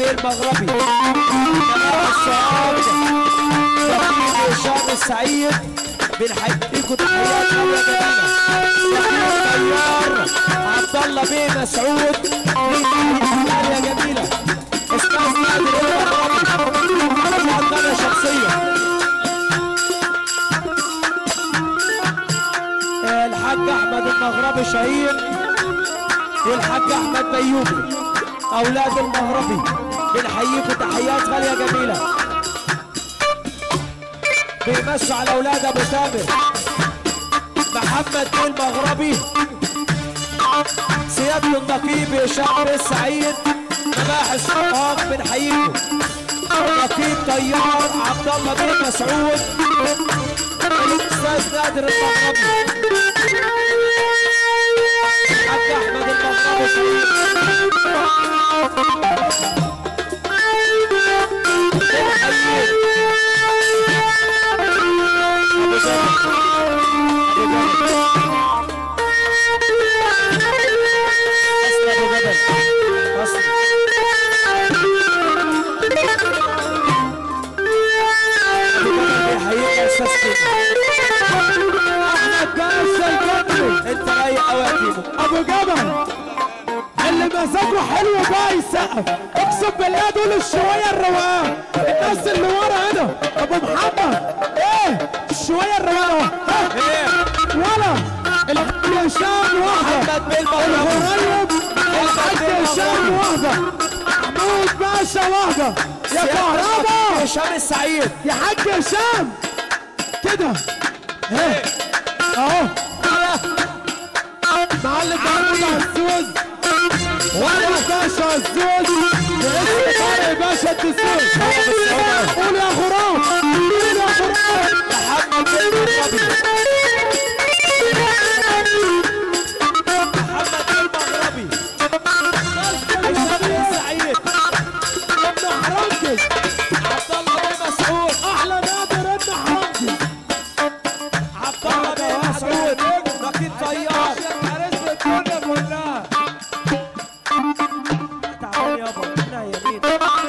بيه المغربي جمال الصعاب سفير هشام السعيد بنحييكم تحيات غالية جميلة سفير طيار عبد الله بيه مسعود غالية جميلة استاذ نادر المغربي مقدمة شخصية الحاج احمد المغربي شهير والحاج احمد بيومي اولاد المغربي بنحييكم تحيات غاليه جميله بيمسوا على اولاد ابو تامر محمد بن المغربي سياده النقيب هشام بن سعيد مباحث صفاق بنحييكم نقيب طيار عبد الله بن مسعود الاستاذ نادر المغربي الحاج احمد المغربي شهيد بنحييك ابو جابر ابو جابر اصل ابو جبل اصل ابو جبل بيحييك يا استاذ كيمو احمد باشا البدري انت رايق قوي يا كيمو ابو جبل اللي مزاجه حلو بقى يسقف اقسم بالله دول الشويه الروقان الناس اللي ورا هنا ابو محمد ايه الشويه الروقان ها ايه ولا الحاج هشام وهبه محمد بن المغربي الغريب الحاج هشام وهبه محمود باشا وهبه يا كهربا هشام السعيد يا حاج هشام كده ايه اهو معلم محمود عزوز وانا باشا عزوز باسم طارق باشا الدسوس قول يا غراب قول يا غراب محمد بن المغربي محمد بن المغربي هشام السعيد ابن حرمكش عبد الله بن مسعود احلى نادر ابن حرمكش عبد الله بن مسعود نقيب طيار الدنيا كلها تعال يابا هنا يمين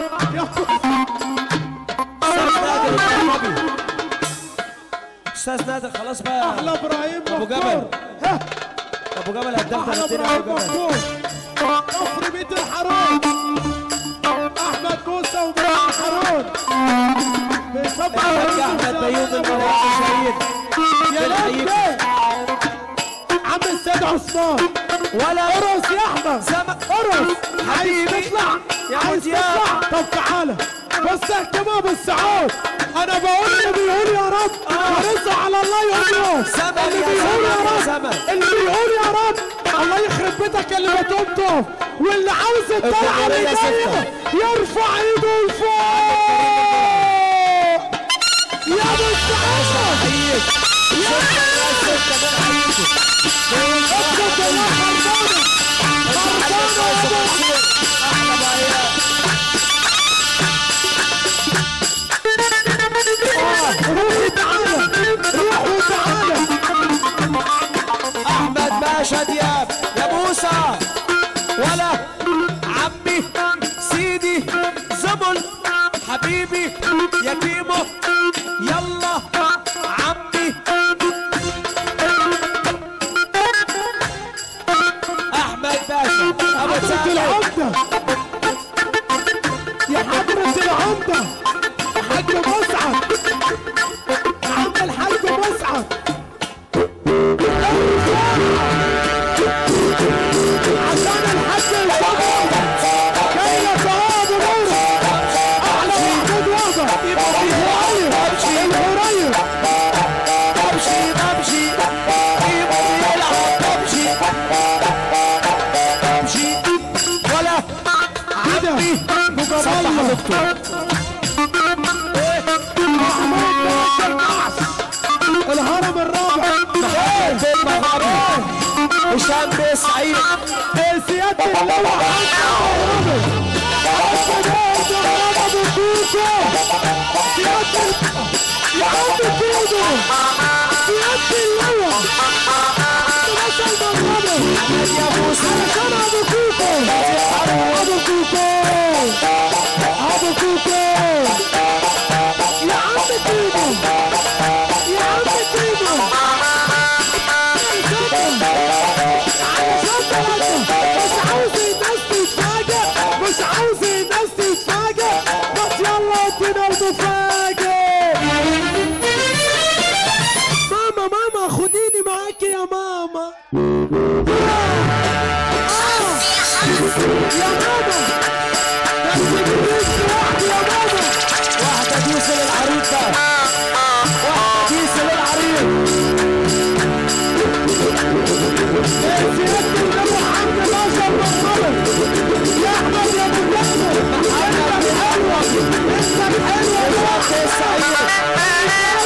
استاذ نادر المغربي استاذ نادر خلاص بقى احلى ابراهيم أبو مغفور. جبل. ها ابو جبل قدمت احلى الدنيا ابو ابراهيم جبل مغفور كفر بيت الحرون احمد موسى وبيت الحرون بيصبح الحاج احمد بيوم المغربي شهيد يا بنحييك. لبي عم السيد عثمان ولا ارقص يا احمد سما ارقص حبيبي. عايز تطلع يا عايز مديار. تطلع طب تعالى بص يا كمان بالسعود انا بقول اللي بيقول يا رب ورزق على الله يقول له زمن اللي يا بيقول زمن يا يا رب زمن. اللي بيقول يا رب الله يخرب بيتك اللي بتقوم تقف واللي عاوز يطلع الجميلة عليه ستة. يرفع ايده لفوق يا ابو السعود حييك ستة يا ستة بنحييكم اقسم بالله خربانه خربانه يا ابو احلى بعيال روحي تعالى روحي تعالى احمد باشا دياب يا موسى ولا عمي سيدي زمل حبيبي يا كيمو يلا عمي احمد باشا ابو حضرة سعد العمدة يا حضرة العمدة حاج مسعد عم الحاج مسعد عشان الحاج الشباب جاي لك اهو ابو نور احلى محمود وهبه القريب القريب بمشي بمشي كيمو بيلعب بمشي بمشي ولا كده صبح مجمل دكتور محمود باشا القعش الهرم الرابع محمد بن مغربي هشام بن سعيد سيادة اللواء يا عم كودو سيادة اللواء مثل مغربي يا موسى علشان ابو كوكو ابو كوكو مفاجئ ماما ماما خديني معاكي يا ماما آه. يا ماما بس جبت لوحدي يا ماما واحدة كيس للعريض ده واحدة كيس للعريض يا سيادة النبي حمد باشا مرحبا يا احمد يا ابو جابر انت الحلوة انت الحلوة يا السعيد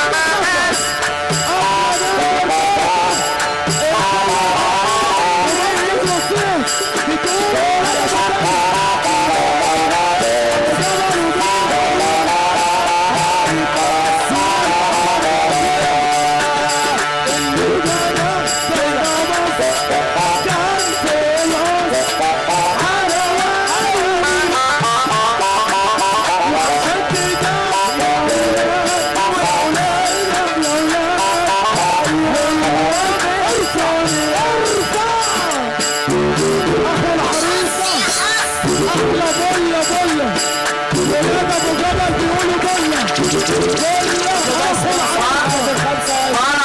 اخو العروسة احلى بله بله ولاد ابو جبل بيقولوا بله بله اخو العروسة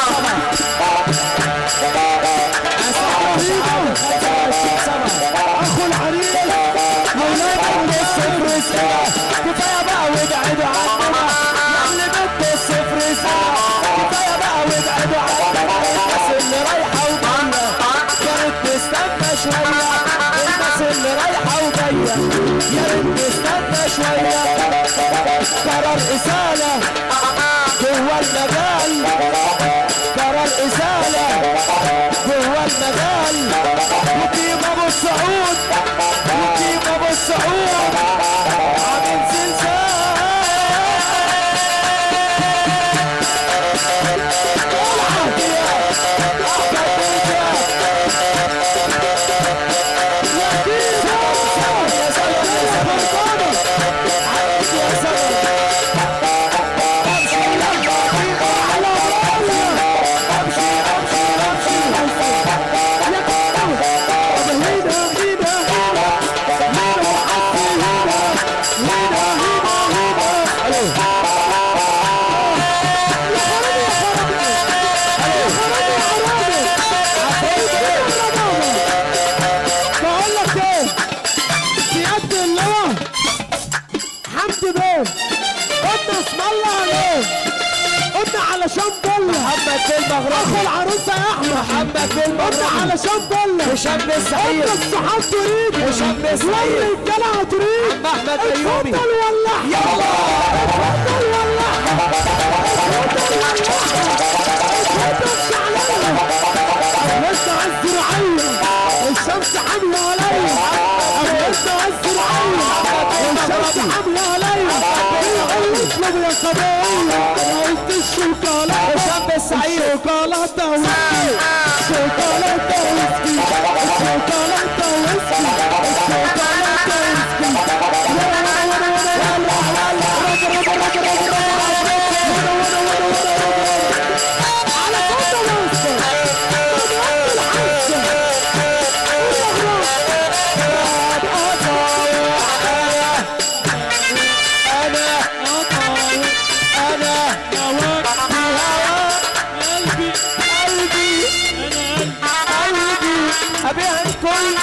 اخو العريس ولاد الصفر سنة كفاية بقى وابعدوا عننا يا اللي بنت الصفر سنة كفاية بقى وابعدوا عننا الناس اللي رايحة وجاية يا ريت تستنى شوية الناس اللي رايحة وجاية يا ريت تستنى شوية قرار إزالة جوه المجال قرار إزالة جوه المجال وتيم أبو السعود وتيم أبو السعود عامل زلزال بقول لك ايه سيادة اللواء حمد بيه قلنا اسم الله عليه قلنا علشان بله محمد بن اخو مغربي العروسه يا احمد محمد بن قلنا مغربي علشان بله هشام بن سعيد قلنا الصحاب تريد هشام بن سعيد والرجاله هتريد عم احمد ايوبي اتفضل ولع يلا اتفضل ولع اتفضل ولع اتفضل عليا لسه على الزراعيه الشمس حاميه عليا لسه على الزراعيه الشمس حاميه عليا اطلب يا صبيه قلت الشوكولاته هشام بن سعيد شوكولاته ويسكي شوكولاته ويسكي شوكولاته ويسكي شوكولاته ويسكي على صوت مصر طب الحسه انا انا قلبي قلبي قلبي ابيع الكل